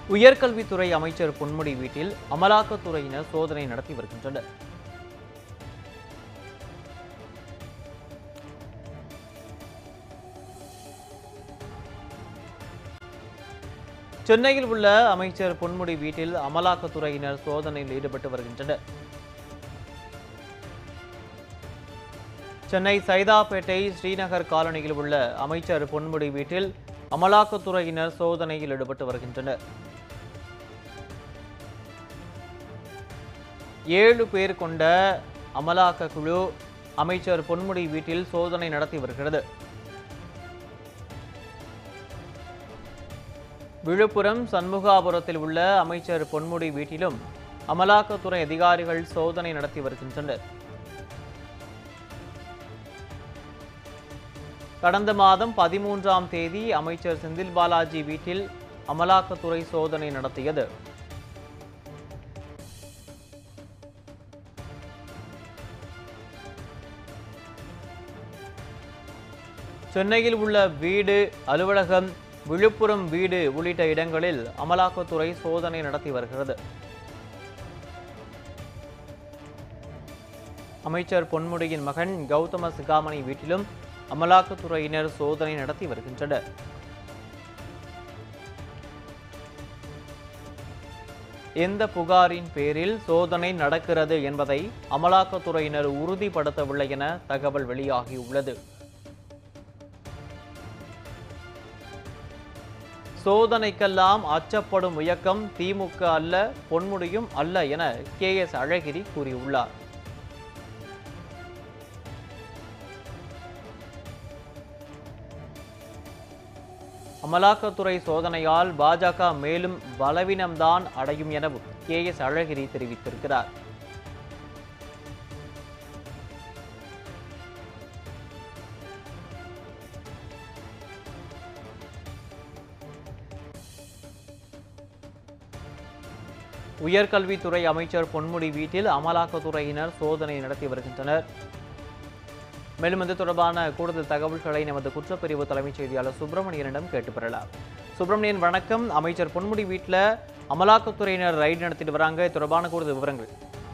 உயர்கல்வித்துறை அமைச்சர் பொன்முடி வீட்டில் அமலாக்கத்துறையினர் சோதனை நடத்தி வருகின்றனர் சென்னையில் உள்ள அமைச்சர் பொன்முடி வீட்டில் அமலாக்கத்துறையினர் சோதனையில் ஈடுபட்டு வருகின்றனர் சென்னை சைதாப்பேட்டை ஸ்ரீநகர் காலனியில் உள்ள அமைச்சர் பொன்முடி வீட்டில் அமலாக்கத்துறையினர் சோதனையில் ஈடுபட்டு வருகின்றனர் ஏழு பேர் கொண்ட அமலாக்க குழு அமைச்சர் பொன்முடி வீட்டில் சோதனை நடத்தி வருகிறது விழுப்புரம் சண்முகாபுரத்தில் உள்ள அமைச்சர் பொன்முடி வீட்டிலும் அமலாக்கத்துறை அதிகாரிகள் சோதனை நடத்தி வருகின்றனர் கடந்த மாதம் பதிமூன்றாம் தேதி அமைச்சர் செந்தில் பாலாஜி வீட்டில் அமலாக்கத்துறை சோதனை நடத்தியது சென்னையில் உள்ள வீடு அலுவலகம் விழுப்புரம் வீடு உள்ளிட்ட இடங்களில் அமலாக்கத்துறை சோதனை நடத்தி வருகிறது அமைச்சர் பொன்முடியின் மகன் கௌதம சிகாமணி வீட்டிலும் அமலாக்கத்துறையினர் சோதனை நடத்தி வருகின்றனர் எந்த புகாரின் பேரில் சோதனை நடக்கிறது என்பதை அமலாக்கத்துறையினர் உறுதிப்படுத்தவில்லை என தகவல் வெளியாகியுள்ளது சோதனைக்கெல்லாம் அச்சப்படும் இயக்கம் திமுக அல்ல பொன்முடியும் அல்ல என கே எஸ் அழகிரி கூறியுள்ளார் அமலாக்கத்துறை சோதனையால் பாஜக மேலும் பலவீனம்தான் அடையும் எனவும் கே எஸ் அழகிரி தெரிவித்திருக்கிறார் உயர்கல்வித்துறை அமைச்சர் பொன்முடி வீட்டில் அமலாக்கத்துறையினர் சோதனை நடத்தி வருகின்றனர் மேலும் இது தொடர்பான கூடுதல் தகவல்களை நமது குற்றப்பிரிவு தலைமைச் செய்தியாளர் சுப்பிரமணியனிடம் கேட்டு பெறலாம் சுப்பிரமணியன் வணக்கம் அமைச்சர் பொன்முடி வீட்டில் அமலாக்கத்துறையினர் ரைடு நடத்திட்டு வராங்க இது தொடர்பான கூடுதல் விவரங்கள்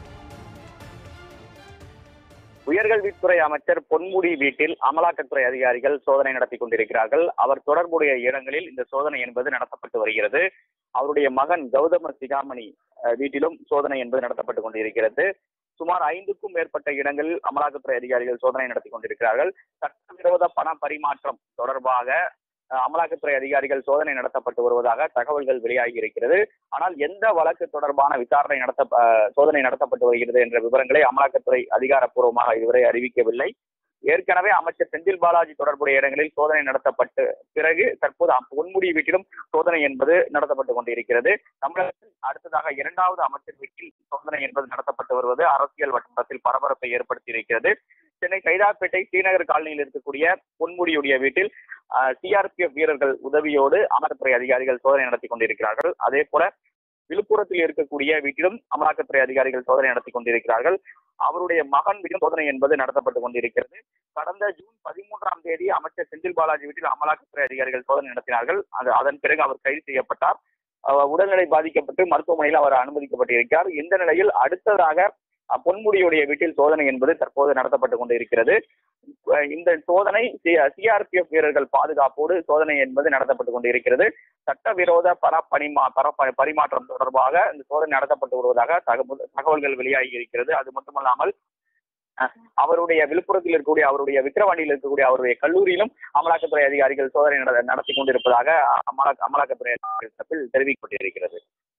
உயர்கல்வித்துறை அமைச்சர் பொன்முடி வீட்டில் அமலாக்கத்துறை அதிகாரிகள் சோதனை நடத்தி கொண்டிருக்கிறார்கள் அவர் தொடர்புடைய இடங்களில் இந்த சோதனை என்பது நடத்தப்பட்டு வருகிறது அவருடைய மகன் கௌதம சிகாமணி அஹ், வீட்டிலும் சோதனை என்பது நடத்தப்பட்டு கொண்டிருக்கிறது சுமார் ஐந்துக்கும் மேற்பட்ட இடங்களில் அமலாக்கத்துறை அதிகாரிகள் சோதனை நடத்தி கொண்டிருக்கிறார்கள் சட்டவிரோத பண பரிமாற்றம் தொடர்பாக அஹ், அமலாக்கத்துறை அதிகாரிகள் சோதனை நடத்தப்பட்டு வருவதாக தகவல்கள் வெளியாகி இருக்கிறது ஆனால் எந்த வழக்கு தொடர்பான விசாரணை நடத்த அஹ், சோதனை நடத்தப்பட்டு வருகிறது என்ற விவரங்களை அமலாக்கத்துறை அதிகாரப்பூர்வமாக இதுவரை அறிவிக்கவில்லை ஏற்கனவே அமைச்சர் செந்தில் பாலாஜி தொடர்புடைய இடங்களில் சோதனை நடத்தப்பட்டு பிறகு தற்போது அம்- பொன்முடி வீட்டிலும் சோதனை என்பது நடத்தப்பட்டு கொண்டிருக்கிறது தமிழகத்தில் அடுத்ததாக இரண்டாவது அமைச்சர் வீட்டில் சோதனை என்பது நடத்தப்பட்டு வருவது அரசியல் வட்டாரத்தில் பரபரப்பை ஏற்படுத்தி இருக்கிறது சென்னை சைதாப்பேட்டை ஸ்ரீநகர் காலனியில் இருக்கக்கூடிய பொன்முடியுடைய வீட்டில் சிஆர்பிஎஃப் வீரர்கள் உதவியோடு அமலாக்கத்துறை அதிகாரிகள் சோதனை நடத்தி கொண்டிருக்கிறார்கள் அதே போல விழுப்புரத்தில் இருக்கக்கூடிய வீட்டிலும் அமலாக்கத்துறை அதிகாரிகள் சோதனை நடத்தி கொண்டிருக்கிறார்கள் அவருடைய மகன் வீட்டிலும் சோதனை என்பது நடத்தப்பட்டு கொண்டிருக்கிறது கடந்த ஜூன் பதிமூன்றாம் தேதி அமைச்சர் செந்தில் பாலாஜி வீட்டில் அமலாக்கத்துறை அதிகாரிகள் சோதனை நடத்தினார்கள் அது அதன் பிறகு அவர் கைது செய்யப்பட்டார் அவர் உடல்நிலை பாதிக்கப்பட்டு மருத்துவமனையில் அவர் அனுமதிக்கப்பட்டிருக்கிறார் இந்த நிலையில் அடுத்ததாக அஹ், பொன்முடியுடைய வீட்டில் சோதனை என்பது தற்போது நடத்தப்பட்டு கொண்டிருக்கிறது அஹ், இந்த சோதனை சிஆர்பிஎஃப் வீரர்கள் பாதுகாப்போடு சோதனை என்பது நடத்தப்பட்டு கொண்டிருக்கிறது சட்டவிரோத பண பணிமா பர ப- பரிமாற்றம் தொடர்பாக இந்த சோதனை நடத்தப்பட்டு வருவதாக தகவல் தகவல்கள் வெளியாகி இருக்கிறது அது மட்டுமல்லாமல் அஹ், அவருடைய விழுப்புரத்தில் இருக்கக்கூடிய அவருடைய விக்கிரவாண்டியில் இருக்கக்கூடிய அவருடைய கல்லூரியிலும் அமலாக்கத்துறை அதிகாரிகள் சோதனை நட- நடத்தி கொண்டிருப்பதாக அமலா அமலாக்கத்துறை அதிகாரிகள் தரப்பில் தெரிவிக்கப்பட்டிருக்கிறது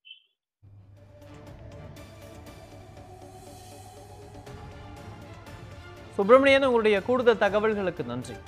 சுப்பிரமணியன் உங்களுடைய கூடுதல் தகவல்களுக்கு நன்றி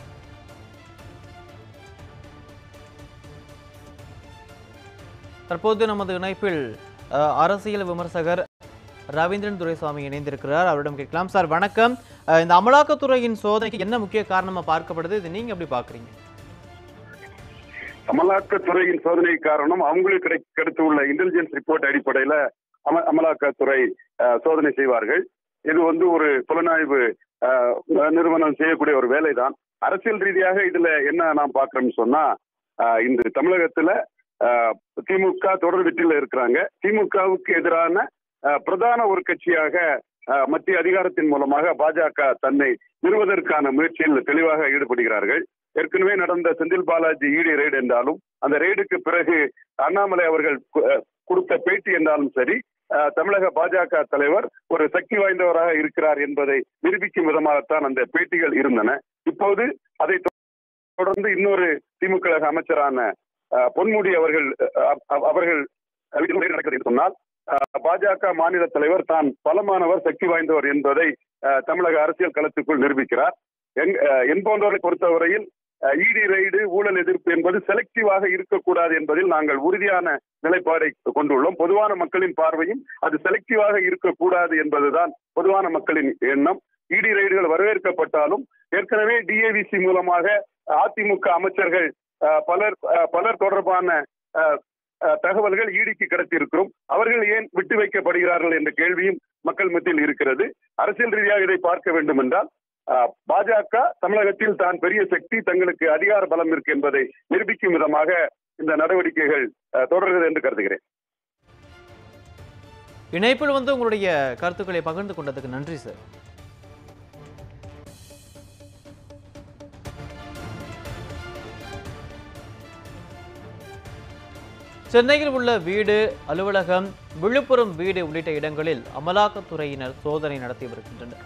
தற்போது நமது இணைப்பில் அஹ், அரசியல் விமர்சகர் ரவீந்திரன் துரைசாமி இணைந்திருக்கிறார் அவரிடம் கேட்கலாம் சார் வணக்கம் அஹ், இந்த அமலாக்கத்துறையின் சோதனைக்கு என்ன முக்கிய காரணமா பார்க்கப்படுது இது நீங்க எப்படி பாக்குறீங்க அமலாக்கத்துறையின் சோதனை காரணம் அவங்களுக்கு கிடை கிடைத்து உள்ள இன்டெலிஜென்ஸ் ரிப்போர்ட் அடிப்படையில அம அமலாக்கத்துறை அஹ், சோதனை செய்வார்கள் இது வந்து ஒரு புலனாய்வு அஹ், நிறுவனம் செய்யக்கூடிய ஒரு வேலைதான் அரசியல் ரீதியாக இதுல என்ன நாம் பார்க்கிறோம்னு சொன்னா அஹ், இந்த தமிழகத்துல அஹ், திமுக தொடர் வெற்றியில் இருக்கிறாங்க திமுகவுக்கு எதிரான அஹ், பிரதான ஒரு கட்சியாக அஹ், மத்திய அதிகாரத்தின் மூலமாக பாஜக தன்னை நிறுவதற்கான முயற்சியில் தெளிவாக ஈடுபடுகிறார்கள் ஏற்கனவே நடந்த செந்தில் பாலாஜி ஈடி ரெய்டு என்றாலும் அந்த ரெய்டுக்கு பிறகு அண்ணாமலை அவர்கள் கு- அஹ், கொடுத்த பேட்டி என்றாலும் சரி அஹ், தமிழக பாஜக தலைவர் ஒரு சக்தி வாய்ந்தவராக இருக்கிறார் என்பதை நிரூபிக்கும் விதமாகத்தான் அந்த பேட்டிகள் இருந்தன இப்போது அதை தொடர்ந்து இன்னொரு திமுக கழக அமைச்சரான அஹ், பொன்முடி அவர்கள் அஹ், அஹ், அவர்கள் வீட்டில் நடக்கிறது என்று சொன்னால் அஹ், பாஜக மாநில தலைவர் தான் பலமானவர் சக்தி வாய்ந்தவர் என்பதை அஹ், தமிழக அரசியல் களத்துக்குள் நிரூபிக்கிறார் எங்- அஹ், என் போன்றவரை பொறுத்தவரையில் இடி ரைடு ஊழல் எதிர்ப்பு என்பது செலக்டிவாக இருக்கக்கூடாது என்பதில் நாங்கள் உறுதியான நிலைப்பாடை கொண்டுள்ளோம் பொதுவான மக்களின் பார்வையும் அது செலக்டிவாக இருக்கக்கூடாது என்பதுதான் பொதுவான மக்களின் எண்ணம் இடி ரைடுகள் வரவேற்கப்பட்டாலும் ஏற்கனவே டிஏவிசி மூலமாக அதிமுக அமைச்சர்கள் அஹ், பலர் அஹ், பலர் தொடர்பான அஹ், அஹ், தகவல்கள் ஈடிக்கு கிடைத்திருக்கிறோம் அவர்கள் ஏன் விட்டு வைக்கப்படுகிறார்கள் என்ற கேள்வியும் மக்கள் மத்தியில் இருக்கிறது அரசியல் ரீதியாக இதை பார்க்க வேண்டும் என்றால் அஹ், பாஜக தமிழகத்தில் தான் பெரிய சக்தி தங்களுக்கு அதிகார பலம் இருக்கு என்பதை நிரூபிக்கும் விதமாக இந்த நடவடிக்கைகள் அஹ், தொடர்கிறது என்று கருதுகிறேன் இணைப்பில் வந்து உங்களுடைய கருத்துக்களை பகிர்ந்து கொண்டதுக்கு நன்றி சார் சென்னையில் உள்ள வீடு அலுவலகம் விழுப்புரம் வீடு உள்ளிட்ட இடங்களில் அமலாக்கத்துறையினர் சோதனை நடத்தி வருகின்றனர்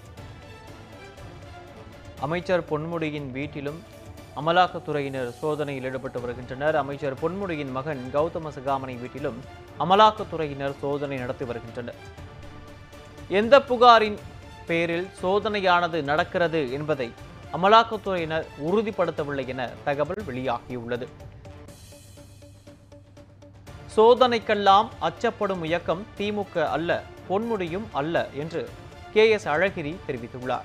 அமைச்சர் பொன்முடியின் வீட்டிலும் அமலாக்கத்துறையினர் சோதனையில் ஈடுபட்டு வருகின்றனர் அமைச்சர் பொன்முடியின் மகன் கௌதம சிகாமணி வீட்டிலும் அமலாக்கத்துறையினர் சோதனை நடத்தி வருகின்றனர் எந்த புகாரின் பேரில் சோதனையானது நடக்கிறது என்பதை அமலாக்கத்துறையினர் உறுதிப்படுத்தவில்லை என தகவல் வெளியாகியுள்ளது சோதனைக்கெல்லாம் அச்சப்படும் இயக்கம் திமுக அல்ல பொன்முடியும் அல்ல என்று கே எஸ் அழகிரி தெரிவித்துள்ளார்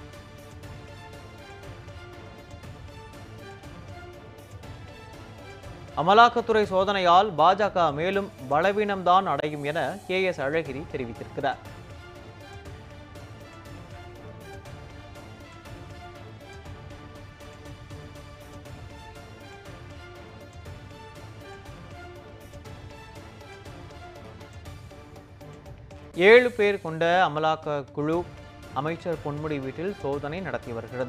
அமலாக்கத்துறை சோதனையால் பாஜக மேலும் பலவீனம்தான் அடையும் என கே எஸ் அழகிரி தெரிவித்திருக்கிறார் ஏழு பேர் கொண்ட அமலாக்க குழு அமைச்சர் பொன்முடி வீட்டில் சோதனை நடத்தி வருகிறது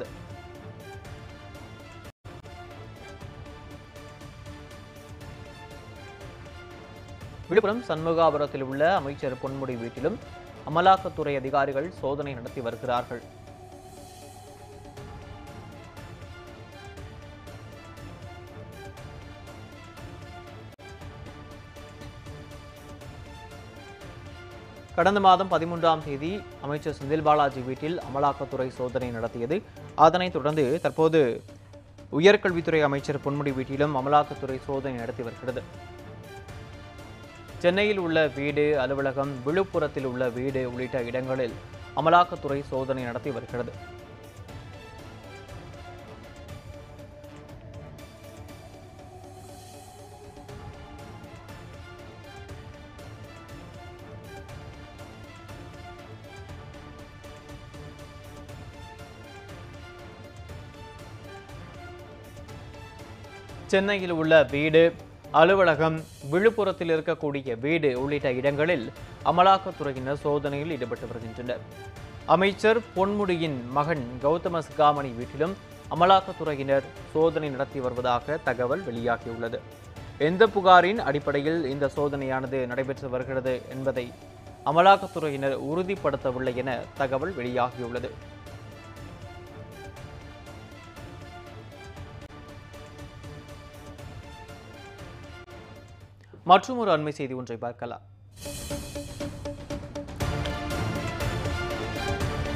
விழுப்புரம் சண்முகாபுரத்தில் உள்ள அமைச்சர் பொன்முடி வீட்டிலும் அமலாக்கத்துறை அதிகாரிகள் சோதனை நடத்தி வருகிறார்கள் கடந்த மாதம் பதிமூன்றாம் தேதி அமைச்சர் செந்தில் பாலாஜி வீட்டில் அமலாக்கத்துறை சோதனை நடத்தியது அதனைத் தொடர்ந்து தற்போது உயர்கல்வித்துறை அமைச்சர் பொன்முடி வீட்டிலும் அமலாக்கத்துறை சோதனை நடத்தி வருகிறது சென்னையில் உள்ள வீடு அலுவலகம் விழுப்புரத்தில் உள்ள வீடு உள்ளிட்ட இடங்களில் அமலாக்கத்துறை சோதனை நடத்தி வருகிறது சென்னையில் உள்ள வீடு அலுவலகம் விழுப்புரத்தில் இருக்கக்கூடிய வீடு உள்ளிட்ட இடங்களில் அமலாக்கத்துறையினர் சோதனையில் ஈடுபட்டு வருகின்றனர் அமைச்சர் பொன்முடியின் மகன் கௌதம சிகாமணி வீட்டிலும் அமலாக்கத்துறையினர் சோதனை நடத்தி வருவதாக தகவல் வெளியாகியுள்ளது எந்த புகாரின் அடிப்படையில் இந்த சோதனையானது நடைபெற்று வருகிறது என்பதை அமலாக்கத்துறையினர் உறுதிப்படுத்தவில்லை என தகவல் வெளியாகியுள்ளது மற்றும் ஒரு அண்மை செய்தி ஒன்றை பார்க்கலாம்